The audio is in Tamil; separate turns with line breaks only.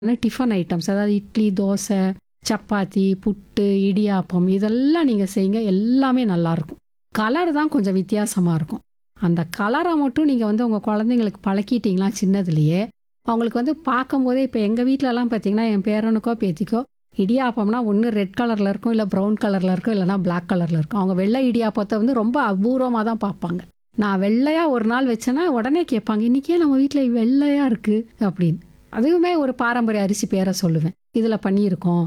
ஆனா டிஃபன் ஐட்டம்ஸ் அதாவது இட்லி, தோசை, சப்பாத்தி, புட்டு, இடியாப்பம் இதெல்லாம் நீங்க செய்யுங்க. எல்லாமே நல்லாருக்கும். கலர் தான் கொஞ்சம் வித்தியாசமா இருக்கும். அந்த கலர மட்டும் நீங்க வந்து உங்க குழந்தைங்களுக்கு பழக்கிட்டீங்களா சின்னதுலயே, அவங்களுக்கு வந்து பார்க்கும்போதே இப்ப எங்க வீட்லலாம் பார்த்தீங்கன்னா, என் பேரனுக்கோ, பேத்திக்கோ இடியாப்பம்னா ஒண்ணு ரெட் கலர்ல இருக்கும், இல்ல ப்ரவுன் கலர்ல இருக்கும், இல்லன்னா பிளாக் கலர்ல இருக்கும். அவங்க வெள்ளை இடியாப்பத்த வந்து ரொம்ப அபூர்வமா தான் பார்ப்பாங்க. நான் வெள்ளையா ஒரு நாள் வச்சேன்னா, உடனே கேட்பாங்க, "இன்னைக்கு ஏன் நம்ம வீட்ல வெள்ளையா இருக்கு?" அப்படின்னு. அதுவுமே ஒரு பாரம்பரிய அரிசி பேர சொல்லுவேன். இதுல பண்ணியிருக்கோம்